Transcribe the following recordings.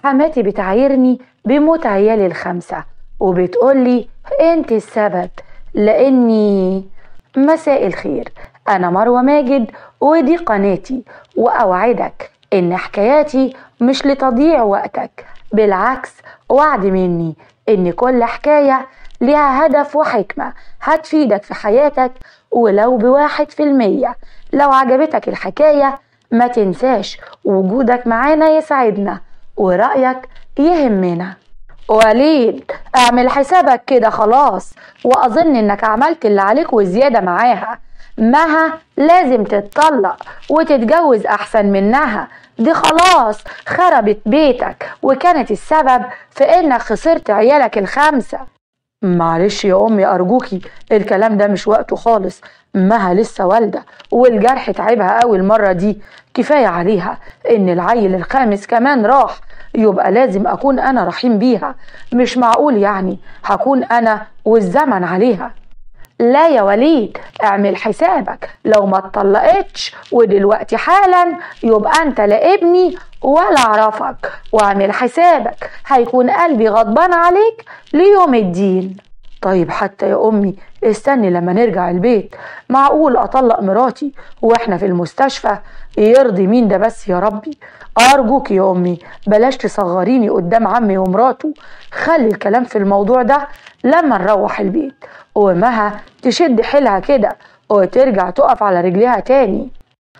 حماتي بتعايرني بموت عيالي الخمسة وبتقولي انت السبب لاني مساء الخير انا مروة ماجد ودي قناتي واوعدك ان حكاياتي مش لتضييع وقتك بالعكس وعد مني ان كل حكاية ليها هدف وحكمة هتفيدك في حياتك ولو بواحد في المية لو عجبتك الحكاية ما تنساش وجودك معانا يسعدنا ورأيك يهمنا وليد اعمل حسابك كده خلاص واظن انك عملت اللي عليك وزيادة معاها مها لازم تتطلق وتتجوز احسن منها دي خلاص خربت بيتك وكانت السبب في انك خسرت عيالك الخمسة معلش يا امي ارجوكي الكلام ده مش وقته خالص مها لسه والده والجرح تعبها قوي المره دي كفايه عليها ان العيل الخامس كمان راح يبقى لازم اكون انا رحيم بيها مش معقول يعني هكون انا والزمن عليها لا يا وليد اعمل حسابك لو ما اتطلقتش ودلوقتي حالا يبقى انت لا ابني ولا اعرفك واعمل حسابك هيكون قلبي غضبان عليك ليوم الدين طيب حتى يا امي استني لما نرجع البيت معقول اطلق مراتي واحنا في المستشفى يرضي مين ده بس يا ربي ارجوك يا امي بلاش تصغريني قدام عمي ومراته خلي الكلام في الموضوع ده لما نروح البيت ومها تشد حيلها كده وترجع تقف على رجليها تاني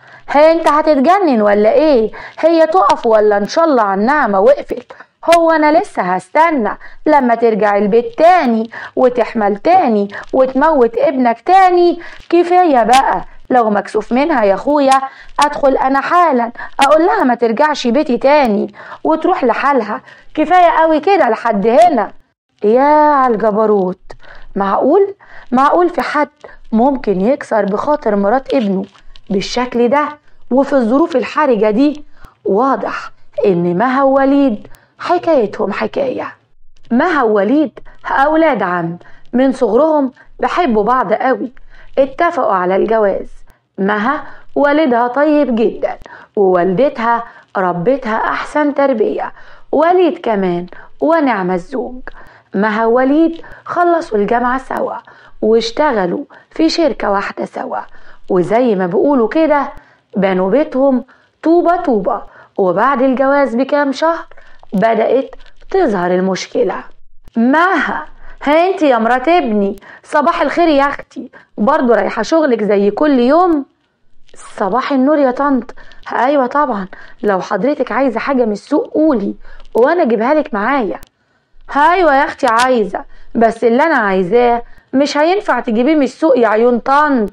هي انت هتتجنن ولا ايه هي تقف ولا ان شاء الله عنها ما وقفت هو انا لسه هستنى لما ترجع البيت تاني وتحمل تاني وتموت ابنك تاني كفايه بقى لو مكسوف منها يا اخويا ادخل انا حالا اقول لها ما ترجعش بيتي تاني وتروح لحالها كفايه قوي كده لحد هنا يا عالجبروت معقول معقول في حد ممكن يكسر بخاطر مرات ابنه بالشكل ده وفي الظروف الحرجة دي واضح ان مها ووليد حكايتهم حكاية مها ووليد أولاد عم من صغرهم بحبوا بعض قوي اتفقوا على الجواز مها والدها طيب جدا ووالدتها ربتها أحسن تربية وليد كمان ونعم الزوج مها ووليد خلصوا الجامعة سوا واشتغلوا في شركة واحدة سوا وزي ما بيقولوا كده بنوا بيتهم طوبة طوبة وبعد الجواز بكام شهر بدأت تظهر المشكلة مها ها انت يا مرات ابني صباح الخير يا اختي برضو رايحة شغلك زي كل يوم صباح النور يا طنط ايوه طبعا لو حضرتك عايزة حاجة من السوق قولي وانا اجيبها لك معايا ايوه يا اختي عايزة بس اللي انا عايزاه مش هينفع تجيبيه من السوق يا عيون طنط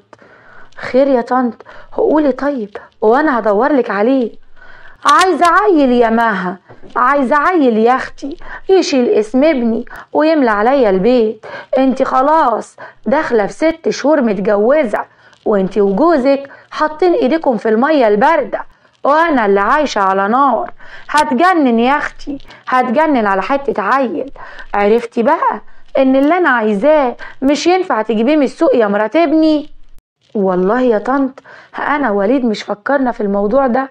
خير يا طنط قولي طيب وانا هدور لك عليه عايزة عيل يا ماها عايزة عيل يا اختي يشيل اسم ابني ويملى عليا البيت انت خلاص داخلة في ست شهور متجوزة وانت وجوزك حاطين ايديكم في المية الباردة وانا اللي عايشة على نار هتجنن يا اختي هتجنن على حتة عيل عرفتي بقى ان اللي انا عايزاه مش ينفع تجيبيه من السوق يا مرات ابني والله يا طنط انا وليد مش فكرنا في الموضوع ده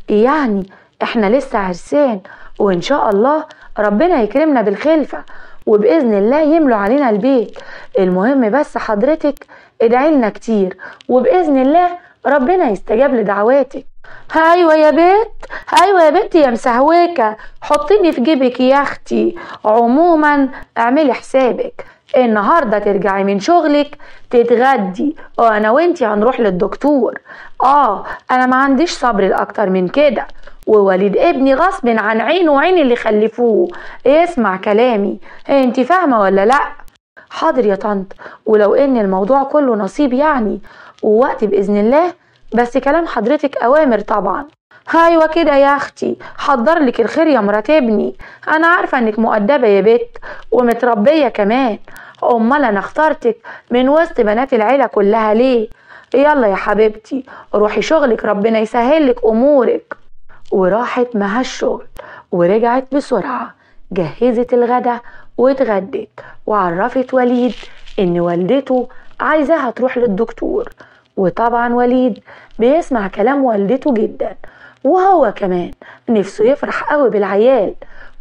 يعني احنا لسه عرسان وان شاء الله ربنا يكرمنا بالخلفة وبإذن الله يملوا علينا البيت المهم بس حضرتك ادعي لنا كتير وبإذن الله ربنا يستجاب لدعواتك ايوه يا بت ايوه يا بنتي يا مسهوكه حطيني في جيبك يا اختي عموما اعملي حسابك النهارده ترجعي من شغلك تتغدي وانا وانتي هنروح للدكتور اه انا ما عنديش صبر لاكتر من كده ووليد ابني غصب عن عينه وعين اللي خلفوه اسمع كلامي انت فاهمه ولا لا حاضر يا طنط ولو ان الموضوع كله نصيب يعني ووقت باذن الله بس كلام حضرتك اوامر طبعا ايوه كده يا اختي حضر لك الخير يا مرات ابني انا عارفه انك مؤدبه يا بت ومتربيه كمان امال انا اخترتك من وسط بنات العيله كلها ليه يلا يا حبيبتي روحي شغلك ربنا يسهل لك امورك وراحت معها الشغل ورجعت بسرعه جهزت الغدا واتغدت وعرفت وليد ان والدته عايزاها تروح للدكتور وطبعا وليد بيسمع كلام والدته جدا وهو كمان نفسه يفرح قوي بالعيال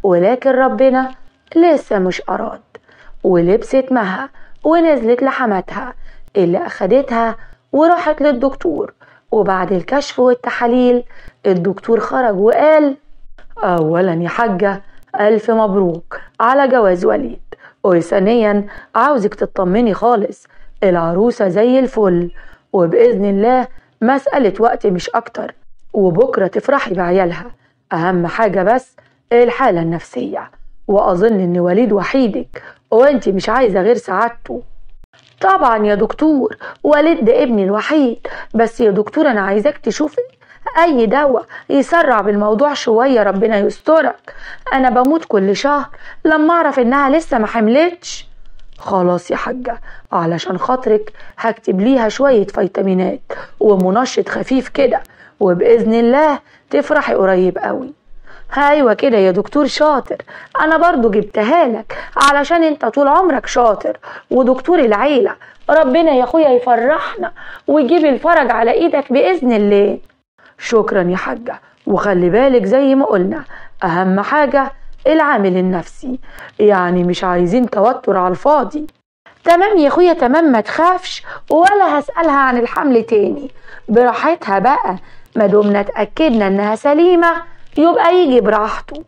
ولكن ربنا لسه مش أراد ولبست مها ونزلت لحماتها اللي أخدتها وراحت للدكتور وبعد الكشف والتحاليل الدكتور خرج وقال أولا يا حاجة ألف مبروك على جواز وليد وثانيا عاوزك تطمني خالص العروسة زي الفل وبإذن الله مسألة وقت مش أكتر وبكرة تفرحي بعيالها أهم حاجة بس الحالة النفسية وأظن إن وليد وحيدك وأنت مش عايزة غير سعادته طبعا يا دكتور وليد ده ابني الوحيد بس يا دكتور أنا عايزاك تشوفي أي دواء يسرع بالموضوع شوية ربنا يسترك أنا بموت كل شهر لما أعرف إنها لسه ما حملتش خلاص يا حاجة علشان خاطرك هكتب ليها شوية فيتامينات ومنشط خفيف كده وبإذن الله تفرحي قريب قوي ايوه كده يا دكتور شاطر انا برضو جبتها لك علشان انت طول عمرك شاطر ودكتور العيله ربنا يا اخويا يفرحنا ويجيب الفرج على ايدك باذن الله شكرا يا حاجه وخلي بالك زي ما قلنا اهم حاجه العامل النفسي يعني مش عايزين توتر على الفاضي تمام يا اخويا تمام ما تخافش ولا هسألها عن الحمل تاني براحتها بقى ما دمنا اتأكدنا انها سليمة يبقى يجي براحته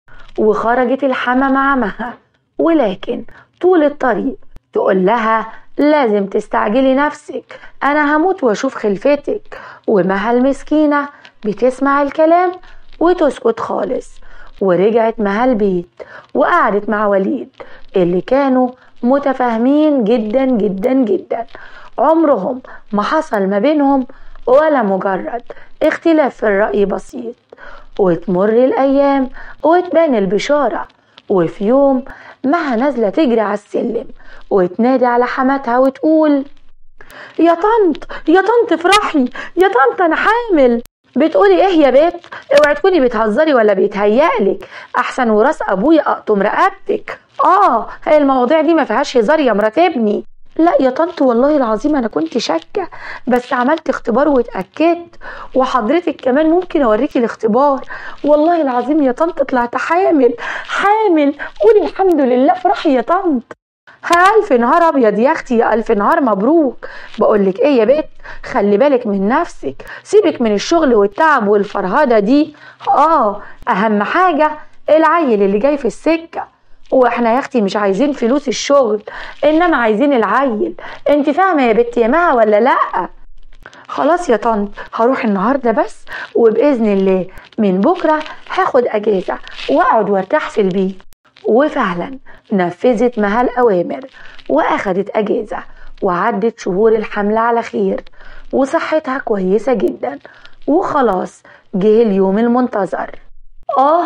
وخرجت الحما مع مها ولكن طول الطريق تقول لها لازم تستعجلي نفسك انا هموت واشوف خلفتك ومها المسكينة بتسمع الكلام وتسكت خالص ورجعت مها البيت وقعدت مع وليد اللي كانوا متفاهمين جدا جدا جدا عمرهم ما حصل ما بينهم ولا مجرد اختلاف في الرأي بسيط وتمر الأيام وتبان البشارة وفي يوم مها نازلة تجري على السلم وتنادي على حماتها وتقول يا طنط يا طنط افرحي يا طنط انا حامل بتقولي ايه يا بيت اوعي تكوني بتهزري ولا بيتهيألك احسن وراس ابويا اقطم رقبتك اه هي المواضيع دي ما فيهاش هزار يا مرات ابني لا يا طنط والله العظيم انا كنت شاكه بس عملت اختبار واتاكدت وحضرتك كمان ممكن اوريكي الاختبار والله العظيم يا طنط طلعت حامل حامل قولي الحمد لله افرحي يا طنط ألف نهار أبيض يا أختي يا ألف نهار مبروك بقولك إيه يا بت خلي بالك من نفسك سيبك من الشغل والتعب والفرهدة دي آه أهم حاجة العيل اللي جاي في السكة واحنا يا اختي مش عايزين فلوس الشغل انما عايزين العيل انت فاهمه يا بنت يا مها ولا لا خلاص يا طنط هروح النهارده بس وباذن الله من بكره هاخد اجازه واقعد وارتاح في البيت وفعلا نفذت مها الاوامر واخدت اجازه وعدت شهور الحمل على خير وصحتها كويسه جدا وخلاص جه اليوم المنتظر آه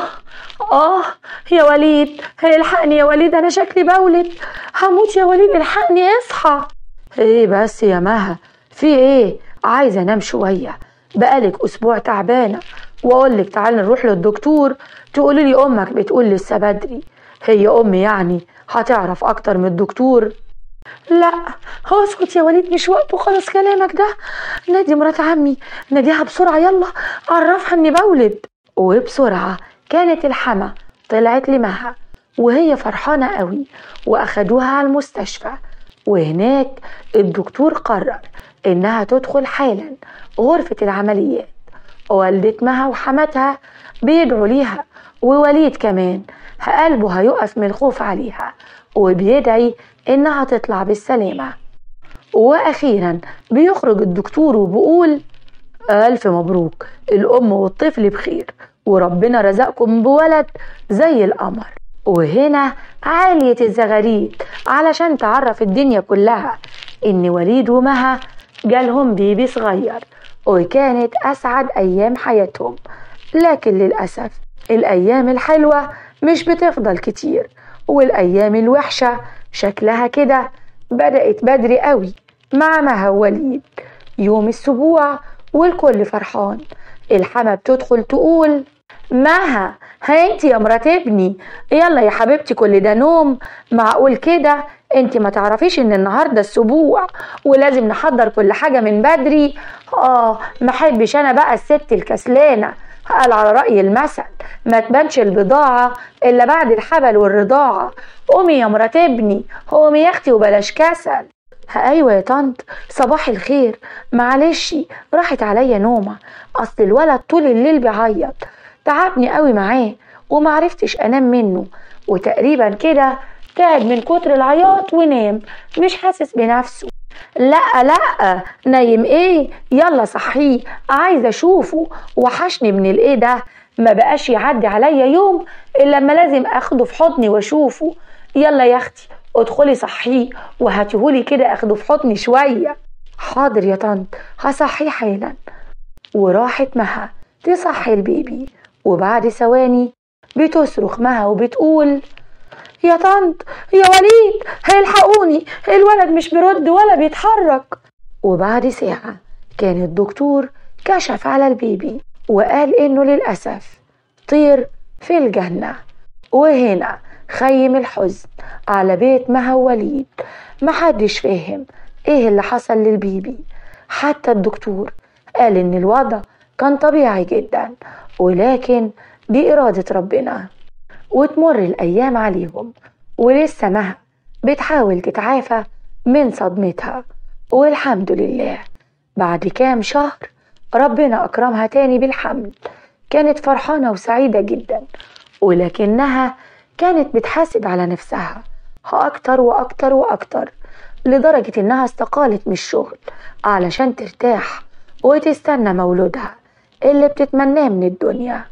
آه يا وليد الحقني يا وليد أنا شكلي بولد هموت يا وليد الحقني اصحى إيه بس يا مها في إيه عايزة أنام شوية بقالك أسبوع تعبانة وأقول لك تعالي نروح للدكتور تقولي لي أمك بتقول لسه بدري هي أمي يعني هتعرف أكتر من الدكتور لا هو اسكت يا وليد مش وقته خلاص كلامك ده نادي مرات عمي ناديها بسرعة يلا عرفها اني بولد وبسرعة كانت الحما طلعت لمها وهي فرحانة قوي وأخدوها على المستشفى وهناك الدكتور قرر إنها تدخل حالا غرفة العمليات والدة مها وحماتها بيدعوا ليها ووليد كمان قلبه هيقف من الخوف عليها وبيدعي إنها تطلع بالسلامة وأخيرا بيخرج الدكتور وبيقول ألف مبروك الأم والطفل بخير وربنا رزقكم بولد زي القمر وهنا عالية الزغاريد علشان تعرف الدنيا كلها إن وليد ومها جالهم بيبي صغير وكانت أسعد أيام حياتهم لكن للأسف الأيام الحلوة مش بتفضل كتير والأيام الوحشة شكلها كده بدأت بدري قوي مع مها ووليد يوم السبوع والكل فرحان الحما بتدخل تقول مها ها انت يا مرات ابني يلا يا حبيبتي كل ده نوم معقول كده انت ما تعرفيش ان النهارده السبوع ولازم نحضر كل حاجه من بدري اه ما احبش انا بقى الست الكسلانه قال على رأي المثل ما تبانش البضاعة إلا بعد الحبل والرضاعة قومي يا مرات ابني قومي يا أختي وبلاش كسل ايوه يا طنط صباح الخير معلش راحت عليا نومه اصل الولد طول الليل بيعيط تعبني قوي معاه ومعرفتش انام منه وتقريبا كده تعب من كتر العياط ونام مش حاسس بنفسه لا لا نايم ايه يلا صحيه عايزه اشوفه وحشني من الايه ده ما بقاش يعدي عليا يوم الا لما لازم اخده في حضني واشوفه يلا يا اختي ادخلي صحيه وهاتيهولي كده اخده في حضني شويه حاضر يا طنط هصحيه حالا وراحت مها تصحي البيبي وبعد ثواني بتصرخ مها وبتقول يا طنط يا وليد هيلحقوني الولد مش برد ولا بيتحرك وبعد ساعة كان الدكتور كشف على البيبي وقال انه للأسف طير في الجنة وهنا خيم الحزن على بيت مها ووليد محدش فاهم ايه اللي حصل للبيبي حتى الدكتور قال ان الوضع كان طبيعي جدا ولكن بإرادة ربنا وتمر الأيام عليهم ولسه مها بتحاول تتعافى من صدمتها والحمد لله بعد كام شهر ربنا أكرمها تاني بالحمل كانت فرحانة وسعيدة جدا ولكنها كانت بتحاسب على نفسها أكتر وأكتر وأكتر لدرجة إنها استقالت من الشغل علشان ترتاح وتستنى مولودها اللي بتتمناه من الدنيا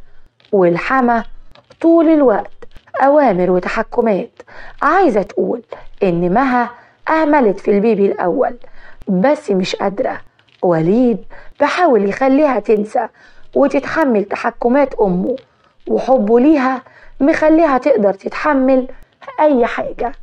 والحما طول الوقت أوامر وتحكمات عايزة تقول إن مها أهملت في البيبي الأول بس مش قادرة وليد بحاول يخليها تنسى وتتحمل تحكمات أمه وحبه ليها مخليها تقدر تتحمل أي حاجة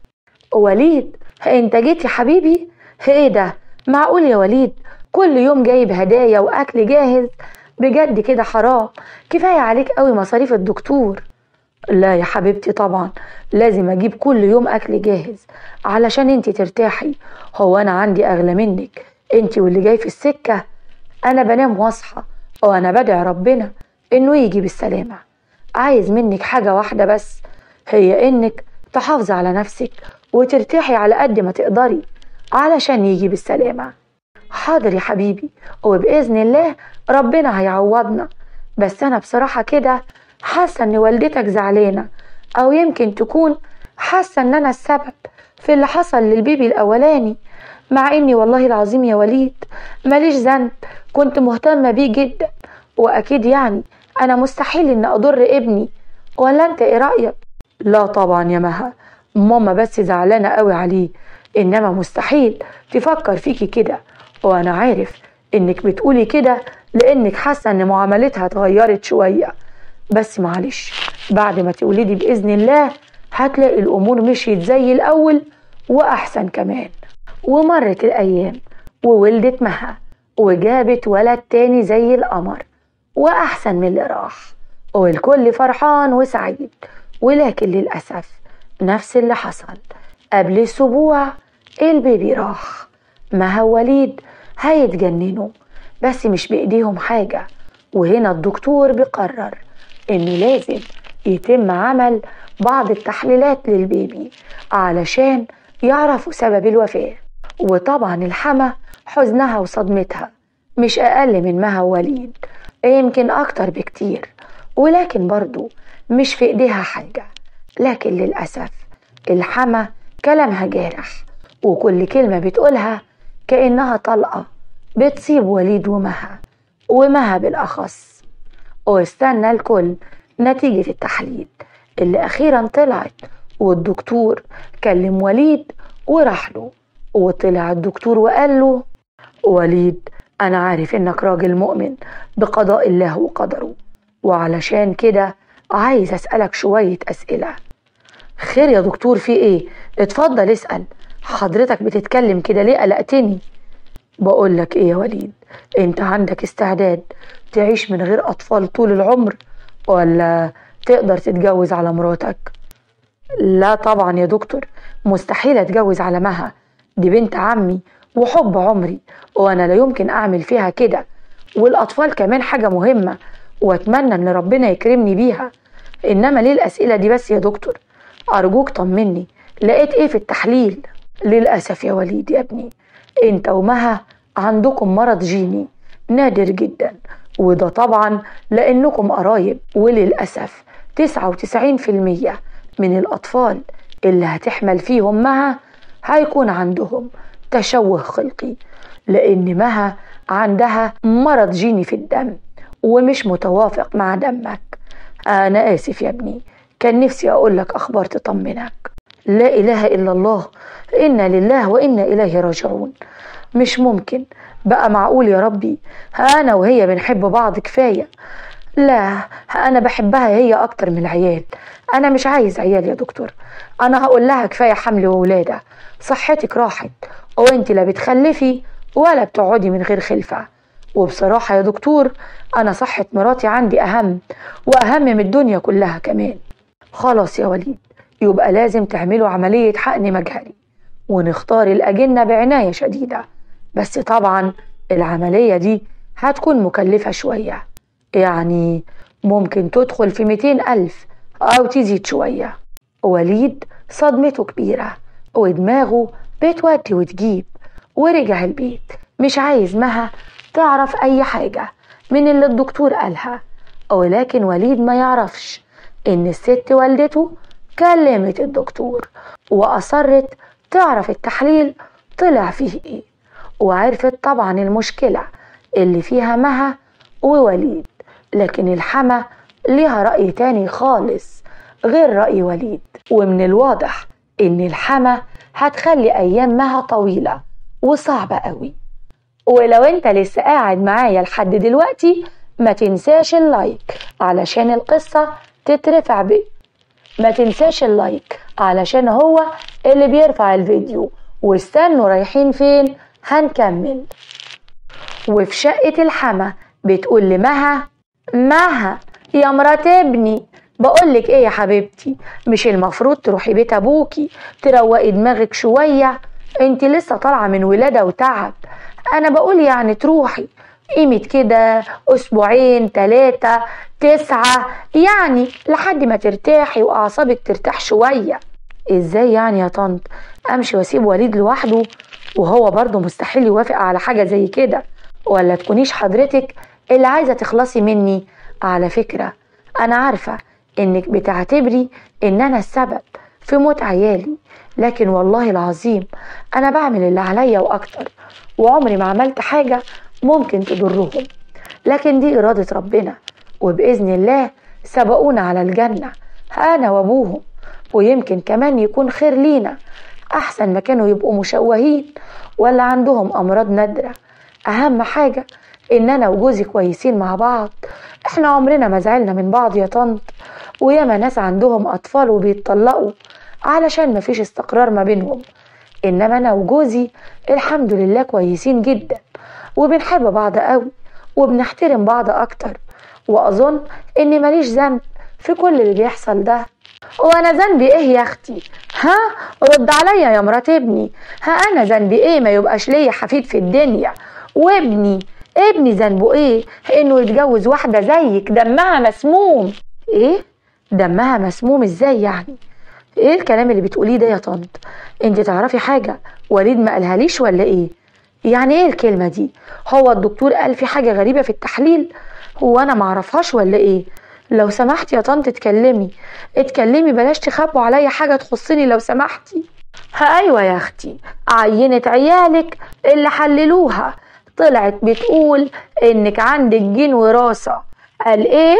وليد انت جيت يا حبيبي ايه ده معقول يا وليد كل يوم جايب هدايا واكل جاهز بجد كده حرام كفايه عليك قوي مصاريف الدكتور لا يا حبيبتي طبعا لازم اجيب كل يوم اكل جاهز علشان انت ترتاحي هو انا عندي اغلى منك انت واللي جاي في السكه انا بنام واصحى وانا بدعي ربنا انه يجي بالسلامه عايز منك حاجه واحده بس هي انك تحافظي على نفسك وترتاحي على قد ما تقدري علشان يجي بالسلامة حاضر يا حبيبي وبإذن الله ربنا هيعوضنا بس أنا بصراحة كده حاسة إن والدتك زعلانة أو يمكن تكون حاسة إن أنا السبب في اللي حصل للبيبي الأولاني مع إني والله العظيم يا وليد ماليش ذنب كنت مهتمة بيه جدا وأكيد يعني أنا مستحيل إن أضر ابني ولا أنت إيه رأيك؟ لا طبعا يا مها ماما بس زعلانة قوي عليه إنما مستحيل تفكر فيكي كده وأنا عارف إنك بتقولي كده لإنك حاسة إن معاملتها اتغيرت شوية بس معلش بعد ما تولدي بإذن الله هتلاقي الأمور مشيت زي الأول وأحسن كمان ومرت الأيام وولدت مها وجابت ولد تاني زي القمر وأحسن من اللي راح والكل فرحان وسعيد ولكن للأسف نفس اللي حصل قبل أسبوع البيبي راح ما هو وليد هيتجننوا بس مش بإيديهم حاجة وهنا الدكتور بيقرر إنه لازم يتم عمل بعض التحليلات للبيبي علشان يعرفوا سبب الوفاة وطبعا الحما حزنها وصدمتها مش أقل من مها وليد يمكن أكتر بكتير ولكن برضو مش في إيديها حاجة لكن للأسف الحما كلامها جارح وكل كلمة بتقولها كأنها طلقة بتصيب وليد ومها ومها بالأخص واستنى الكل نتيجة التحليل اللي أخيرا طلعت والدكتور كلم وليد وراح له وطلع الدكتور وقال له وليد أنا عارف إنك راجل مؤمن بقضاء الله وقدره وعلشان كده عايز أسألك شوية أسئلة خير يا دكتور في إيه؟ اتفضل اسأل حضرتك بتتكلم كده ليه قلقتني؟ بقول لك إيه يا وليد أنت عندك استعداد تعيش من غير أطفال طول العمر ولا تقدر تتجوز على مراتك؟ لا طبعا يا دكتور مستحيل أتجوز على مها دي بنت عمي وحب عمري وأنا لا يمكن أعمل فيها كده والأطفال كمان حاجة مهمة واتمنى ان ربنا يكرمني بيها انما ليه الاسئله دي بس يا دكتور ارجوك طمني لقيت ايه في التحليل للاسف يا وليد يا ابني انت ومها عندكم مرض جيني نادر جدا وده طبعا لانكم قرايب وللاسف 99% من الاطفال اللي هتحمل فيهم مها هيكون عندهم تشوه خلقي لان مها عندها مرض جيني في الدم ومش متوافق مع دمك انا اسف يا ابني كان نفسي اقول لك اخبار تطمنك لا اله الا الله انا لله وانا اليه راجعون مش ممكن بقى معقول يا ربي انا وهي بنحب بعض كفايه لا انا بحبها هي اكتر من العيال انا مش عايز عيال يا دكتور انا هقول لها كفايه حمل وولاده صحتك راحت وانت لا بتخلفي ولا بتقعدي من غير خلفه وبصراحه يا دكتور انا صحه مراتي عندي اهم واهم من الدنيا كلها كمان خلاص يا وليد يبقى لازم تعملوا عمليه حقن مجهري ونختار الاجنه بعنايه شديده بس طبعا العمليه دي هتكون مكلفه شويه يعني ممكن تدخل في 200 ألف أو تزيد شوية وليد صدمته كبيرة ودماغه بتودي وتجيب ورجع البيت مش عايز مها تعرف أي حاجة من اللي الدكتور قالها ولكن وليد ما يعرفش إن الست والدته كلمت الدكتور وأصرت تعرف التحليل طلع فيه إيه وعرفت طبعا المشكلة اللي فيها مها ووليد لكن الحما ليها رأي تاني خالص غير رأي وليد ومن الواضح إن الحما هتخلي أيامها طويلة وصعبة قوي ولو انت لسه قاعد معايا لحد دلوقتي ما تنساش اللايك علشان القصة تترفع بيه ما تنساش اللايك علشان هو اللي بيرفع الفيديو واستنوا رايحين فين هنكمل وفي شقة الحما بتقول لمها مها يا مرات ابني بقولك ايه يا حبيبتي مش المفروض تروحي بيت ابوكي تروقي دماغك شوية انت لسه طالعة من ولادة وتعب انا بقول يعني تروحي قيمة كده اسبوعين تلاتة تسعة يعني لحد ما ترتاحي واعصابك ترتاح شوية ازاي يعني يا طنط امشي واسيب وليد لوحده وهو برضه مستحيل يوافق على حاجة زي كده ولا تكونيش حضرتك اللي عايزة تخلصي مني على فكرة أنا عارفة إنك بتعتبري إن أنا السبب في موت عيالي لكن والله العظيم أنا بعمل اللي عليا وأكتر وعمري ما عملت حاجة ممكن تضرهم لكن دي إرادة ربنا وبإذن الله سبقونا على الجنة أنا وأبوهم ويمكن كمان يكون خير لينا أحسن ما كانوا يبقوا مشوهين ولا عندهم أمراض نادرة أهم حاجة إن أنا وجوزي كويسين مع بعض إحنا عمرنا ما زعلنا من بعض يا طنط وياما ناس عندهم أطفال وبيتطلقوا علشان مفيش استقرار ما بينهم إنما أنا وجوزي الحمد لله كويسين جدا وبنحب بعض قوي وبنحترم بعض أكتر وأظن إني ماليش ذنب في كل اللي بيحصل ده وانا ذنبي ايه يا اختي ها رد عليا يا مرات ابني ها انا ذنبي ايه ما يبقاش ليا حفيد في الدنيا وابني ابني ذنبه ايه انه يتجوز واحده زيك دمها مسموم ايه دمها مسموم ازاي يعني ايه الكلام اللي بتقوليه ده يا طنط انت تعرفي حاجه وليد ما قالهاليش ولا ايه يعني ايه الكلمه دي هو الدكتور قال في حاجه غريبه في التحليل هو انا معرفهاش ولا ايه لو سمحتي يا طنط اتكلمي اتكلمي بلاش تخبوا عليا حاجه تخصني لو سمحتي ها ايوه يا اختي عينة عيالك اللي حللوها طلعت بتقول انك عندك جين وراثة قال ايه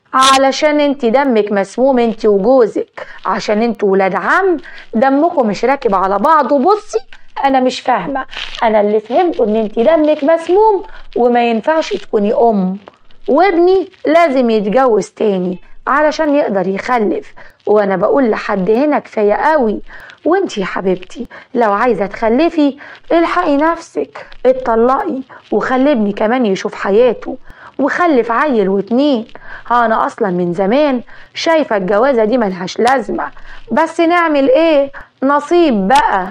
علشان انت دمك مسموم انت وجوزك عشان انتوا ولاد عم دمكم مش راكب على بعض وبصي انا مش فاهمه انا اللي فهمته ان انت دمك مسموم وما ينفعش تكوني ام وابني لازم يتجوز تاني علشان يقدر يخلف وانا بقول لحد هنا كفايه قوي وانتي يا حبيبتي لو عايزه تخلفي الحقي نفسك اتطلقي وخلي ابني كمان يشوف حياته وخلف عيل واتنين انا اصلا من زمان شايفه الجوازه دي ملهاش لازمه بس نعمل ايه نصيب بقى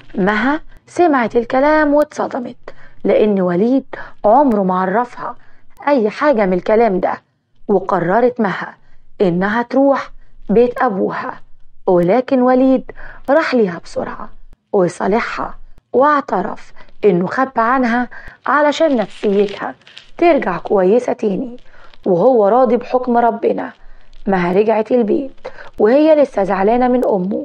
مها سمعت الكلام واتصدمت لان وليد عمره ما عرفها اي حاجه من الكلام ده وقررت مها إنها تروح بيت أبوها ولكن وليد راح ليها بسرعة وصالحها واعترف إنه خبى عنها علشان نفسيتها ترجع كويسة تاني وهو راضي بحكم ربنا مها رجعت البيت وهي لسه زعلانة من أمه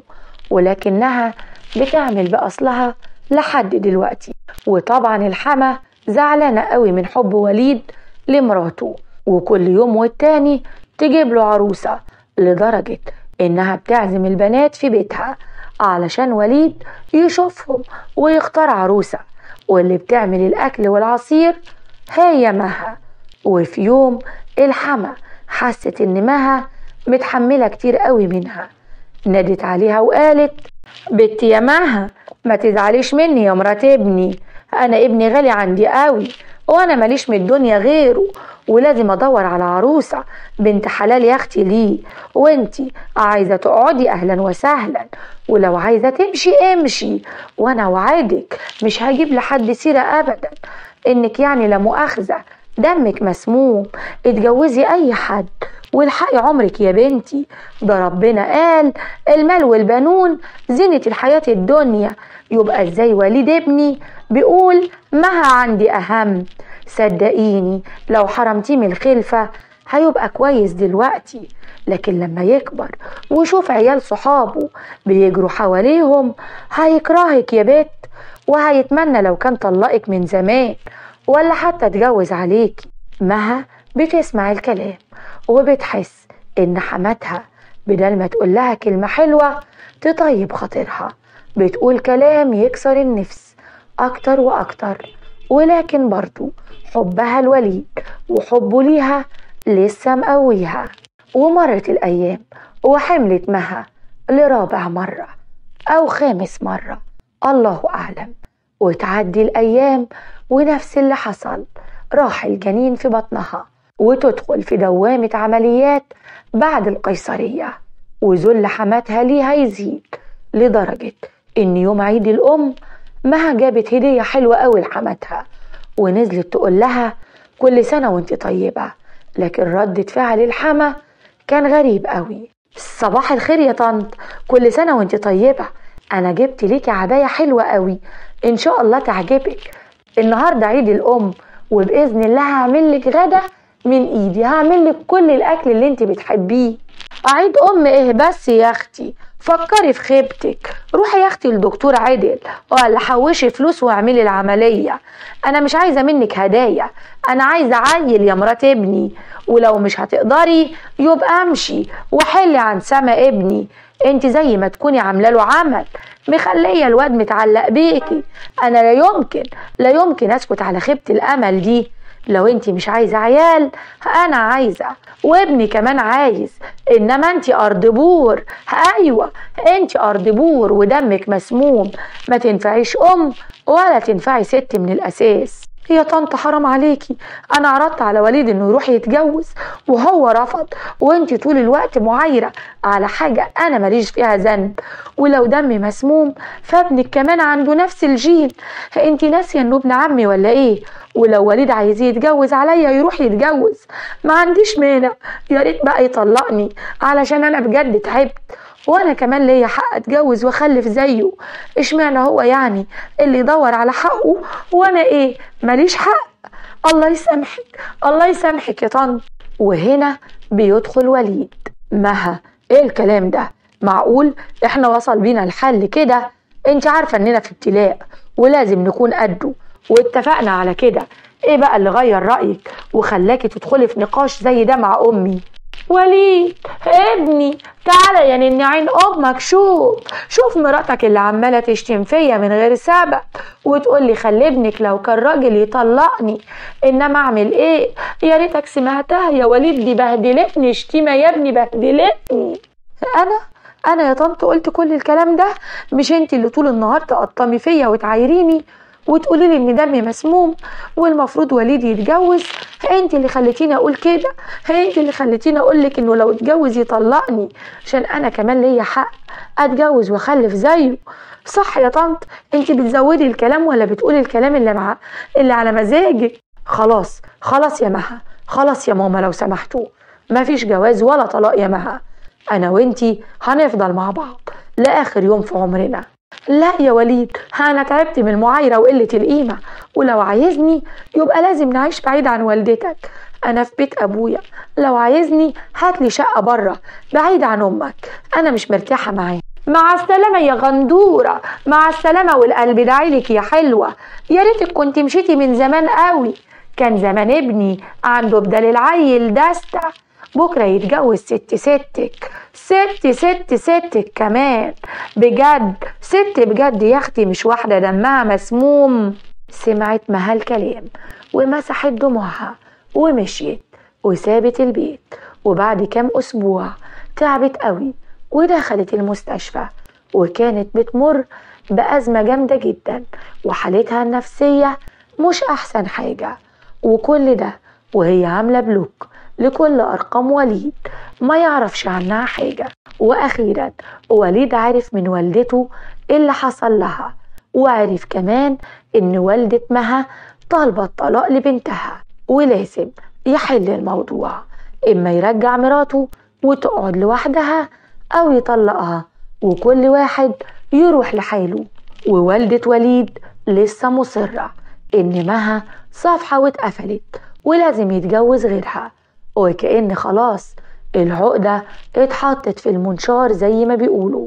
ولكنها بتعمل بأصلها لحد دلوقتي وطبعا الحما زعلانة قوي من حب وليد لمراته وكل يوم والتاني تجيب له عروسة لدرجة إنها بتعزم البنات في بيتها علشان وليد يشوفهم ويختار عروسة واللي بتعمل الأكل والعصير هي مها وفي يوم الحما حست إن مها متحملة كتير قوي منها نادت عليها وقالت بنتي يا مها ما تزعليش مني يا مرات ابني انا ابني غالي عندي قوي وانا ماليش من الدنيا غيره ولازم ادور على عروسه بنت حلال يا اختي ليه وانتي عايزه تقعدي اهلا وسهلا ولو عايزه تمشي امشي وانا وعدك مش هجيب لحد سيره ابدا انك يعني لا مؤاخذه دمك مسموم اتجوزي اي حد والحقي عمرك يا بنتي ده ربنا قال المال والبنون زينة الحياة الدنيا يبقى ازاي وليد ابني بيقول مها عندي اهم صدقيني لو حرمتيه من الخلفة هيبقى كويس دلوقتي لكن لما يكبر ويشوف عيال صحابه بيجروا حواليهم هيكرهك يا بت وهيتمنى لو كان طلقك من زمان ولا حتى اتجوز عليكي مها بتسمع الكلام وبتحس ان حماتها بدل ما تقول لها كلمة حلوة تطيب خاطرها بتقول كلام يكسر النفس اكتر واكتر ولكن برضو حبها الوليد وحبه ليها لسه مقويها ومرت الايام وحملت مها لرابع مرة او خامس مرة الله اعلم وتعدي الايام ونفس اللي حصل راح الجنين في بطنها وتدخل في دوامة عمليات بعد القيصرية وذل حماتها ليها يزيد لدرجة إن يوم عيد الأم مها جابت هدية حلوة أوي لحماتها ونزلت تقول لها كل سنة وانت طيبة لكن ردة فعل الحما كان غريب قوي صباح الخير يا طنط كل سنة وانت طيبة أنا جبت ليكي عباية حلوة قوي إن شاء الله تعجبك النهاردة عيد الأم وبإذن الله هعمل لك غدا من ايدي هعمل لك كل الاكل اللي انت بتحبيه عيد ام ايه بس يا اختي فكري في خيبتك روحي يا اختي لدكتور عدل ولا حوشي فلوس واعملي العمليه انا مش عايزه منك هدايا انا عايزه عيل يا مرات ابني ولو مش هتقدري يبقى امشي وحلي عن سما ابني انت زي ما تكوني عامله له عمل مخليه الواد متعلق بيكي انا لا يمكن لا يمكن اسكت على خيبه الامل دي لو انت مش عايزه عيال انا عايزه وابني كمان عايز انما انت ارض بور ايوه انت ارض بور ودمك مسموم ما تنفعيش ام ولا تنفعي ست من الاساس يا طنط حرام عليكي انا عرضت على وليد انه يروح يتجوز وهو رفض وانت طول الوقت معايره على حاجه انا ماليش فيها ذنب ولو دمي مسموم فابنك كمان عنده نفس الجين انت ناسيه انه ابن عمي ولا ايه ولو وليد عايز يتجوز عليا يروح يتجوز ما عنديش مانع يا ريت بقى يطلقني علشان انا بجد تعبت وانا كمان ليا حق اتجوز واخلف زيه اشمعنى هو يعني اللي يدور على حقه وانا ايه ماليش حق الله يسامحك الله يسامحك يا طنط وهنا بيدخل وليد مها ايه الكلام ده معقول احنا وصل بينا الحل كده انت عارفه اننا في ابتلاء ولازم نكون قده واتفقنا على كده ايه بقى اللي غير رايك وخلاكي تدخلي في نقاش زي ده مع امي وليد ابني تعالى يا نني عين امك شوف شوف مراتك اللي عماله تشتم فيا من غير سبب وتقول لي خلي ابنك لو كان راجل يطلقني انما اعمل ايه يا ريتك سمعتها يا وليد دي بهدلتني شتيمه يا ابني بهدلتني انا انا يا طنط قلت كل الكلام ده مش انت اللي طول النهار تقطمي فيا وتعايريني وتقولي لي ان دمي مسموم والمفروض وليد يتجوز انت اللي خليتيني اقول كده انت اللي خليتيني اقول لك انه لو اتجوز يطلقني عشان انا كمان ليا حق اتجوز واخلف زيه صح يا طنط انت بتزودي الكلام ولا بتقولي الكلام اللي مع اللي على مزاجك خلاص خلاص يا مها خلاص يا ماما لو سمحتوا مفيش جواز ولا طلاق يا مها انا وانتي هنفضل مع بعض لاخر يوم في عمرنا لا يا وليد انا تعبت من المعايره وقله القيمه ولو عايزني يبقى لازم نعيش بعيد عن والدتك انا في بيت ابويا لو عايزني هاتلي شقه بره بعيد عن امك انا مش مرتاحه معاه مع السلامة يا غندورة مع السلامة والقلب دعيلك يا حلوة يا ريتك كنت مشيتي من زمان قوي كان زمان ابني عنده بدل العيل دستة بكرة يتجوز ست ستك ست ست ستك كمان بجد ست بجد يا اختي مش واحدة دمها مسموم سمعت مها الكلام ومسحت دموعها ومشيت وسابت البيت وبعد كام أسبوع تعبت قوي ودخلت المستشفى وكانت بتمر بأزمة جامدة جدا وحالتها النفسية مش أحسن حاجة وكل ده وهي عاملة بلوك لكل أرقام وليد ما يعرفش عنها حاجة وأخيرا وليد عرف من والدته اللي حصل لها وعرف كمان إن والدة مها طالبة الطلاق لبنتها ولازم يحل الموضوع إما يرجع مراته وتقعد لوحدها أو يطلقها وكل واحد يروح لحاله ووالدة وليد لسه مصرة إن مها صفحة واتقفلت ولازم يتجوز غيرها وكأن خلاص العقدة اتحطت في المنشار زي ما بيقولوا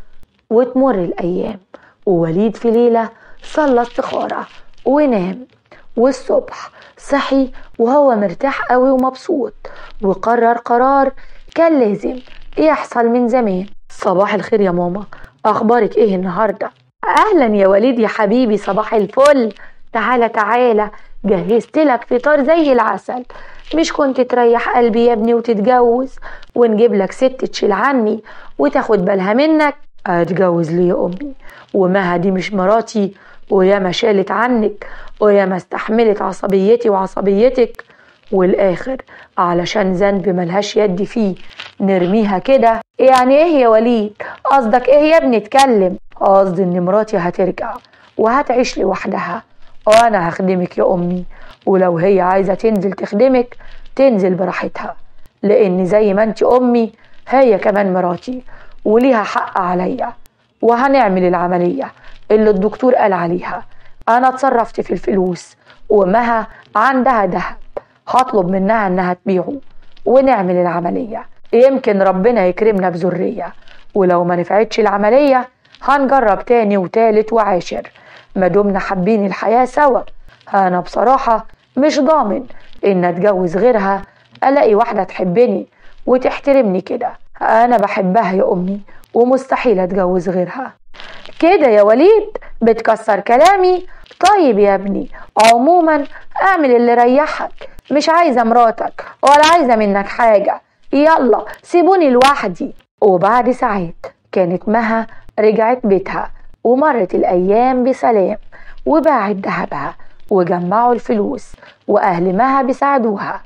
وتمر الأيام ووليد في ليلة صلى استخارة ونام والصبح صحي وهو مرتاح قوي ومبسوط وقرر قرار كان لازم يحصل من زمان صباح الخير يا ماما اخبارك ايه النهارده اهلا يا وليد يا حبيبي صباح الفل تعالى تعالى جهزت لك فطار زي العسل مش كنت تريح قلبي يا ابني وتتجوز ونجيب لك ست تشيل عني وتاخد بالها منك اتجوز ليه يا امي ومها دي مش مراتي وياما شالت عنك وياما استحملت عصبيتي وعصبيتك والاخر علشان ذنب ملهاش يد فيه نرميها كده يعني ايه يا وليد قصدك ايه يا ابني اتكلم قصدي ان مراتي هترجع وهتعيش لوحدها وانا هخدمك يا امي ولو هي عايزه تنزل تخدمك تنزل براحتها لان زي ما انت امي هي كمان مراتي وليها حق عليا وهنعمل العمليه اللي الدكتور قال عليها انا اتصرفت في الفلوس ومها عندها دهب هطلب منها انها تبيعه ونعمل العمليه يمكن ربنا يكرمنا بذريه ولو ما نفعتش العمليه هنجرب تاني وتالت وعاشر ما دمنا حابين الحياه سوا انا بصراحه مش ضامن ان اتجوز غيرها الاقي واحده تحبني وتحترمني كده انا بحبها يا امي ومستحيل اتجوز غيرها كده يا وليد بتكسر كلامي طيب يا ابني عموما اعمل اللي ريحك مش عايزه مراتك ولا عايزه منك حاجه يلا سيبوني لوحدي وبعد ساعات كانت مها رجعت بيتها ومرت الايام بسلام وباعت ذهبها وجمعوا الفلوس واهل مها بيساعدوها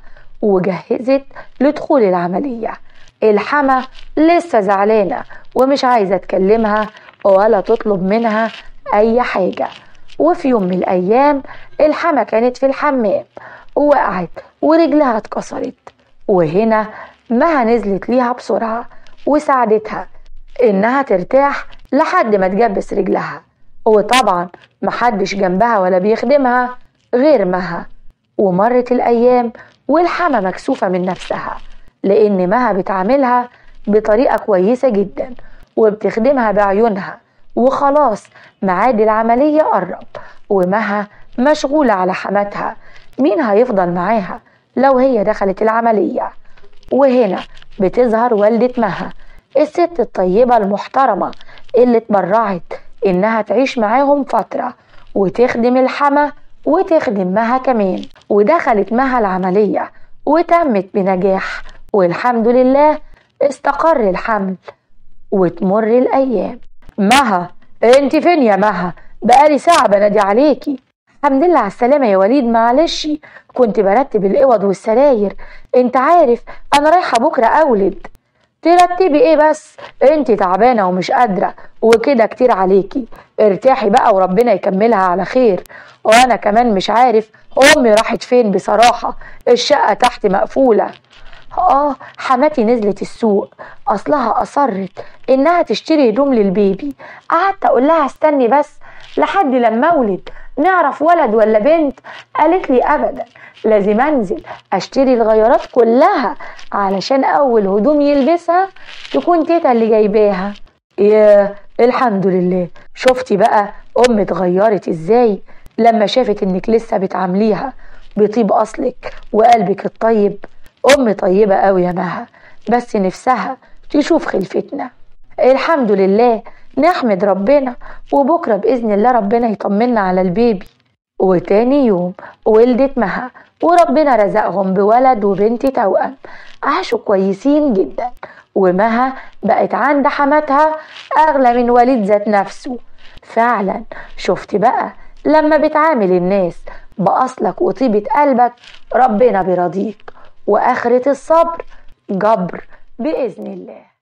وجهزت لدخول العمليه الحما لسه زعلانه ومش عايزه تكلمها ولا تطلب منها اي حاجه وفي يوم من الايام الحما كانت في الحمام ووقعت ورجلها اتكسرت وهنا مها نزلت ليها بسرعه وساعدتها انها ترتاح لحد ما تجبس رجلها وطبعا محدش جنبها ولا بيخدمها غير مها ومرت الايام والحما مكسوفه من نفسها لان مها بتعاملها بطريقه كويسه جدا وبتخدمها بعيونها وخلاص ميعاد العمليه قرب ومها مشغوله على حماتها مين هيفضل معاها لو هي دخلت العمليه وهنا بتظهر والده مها الست الطيبه المحترمه اللي اتبرعت انها تعيش معاهم فتره وتخدم الحما وتخدم مها كمان ودخلت مها العمليه وتمت بنجاح والحمد لله استقر الحمل وتمر الايام مها انت فين يا مها بقالي ساعه بنادي عليكي الحمد لله على السلامه يا وليد معلش كنت برتب الاوض والسراير انت عارف انا رايحه بكره اولد ترتبي ايه بس انت تعبانه ومش قادره وكده كتير عليكي ارتاحي بقى وربنا يكملها على خير وانا كمان مش عارف امي راحت فين بصراحه الشقه تحت مقفوله اه حماتي نزلت السوق اصلها اصرت انها تشتري هدوم للبيبي قعدت اقول لها استني بس لحد لما اولد نعرف ولد ولا بنت قالت لي ابدا لازم انزل اشتري الغيارات كلها علشان اول هدوم يلبسها تكون تيتا اللي جايباها يا الحمد لله شفتي بقى ام اتغيرت ازاي لما شافت انك لسه بتعامليها بطيب اصلك وقلبك الطيب ام طيبه قوي يا مها بس نفسها تشوف خلفتنا الحمد لله نحمد ربنا وبكره باذن الله ربنا يطمنا على البيبي وتاني يوم ولدت مها وربنا رزقهم بولد وبنت توأم عاشوا كويسين جدا ومها بقت عند حماتها أغلى من وليد ذات نفسه فعلا شفت بقى لما بتعامل الناس بأصلك وطيبة قلبك ربنا بيرضيك وآخرة الصبر جبر بإذن الله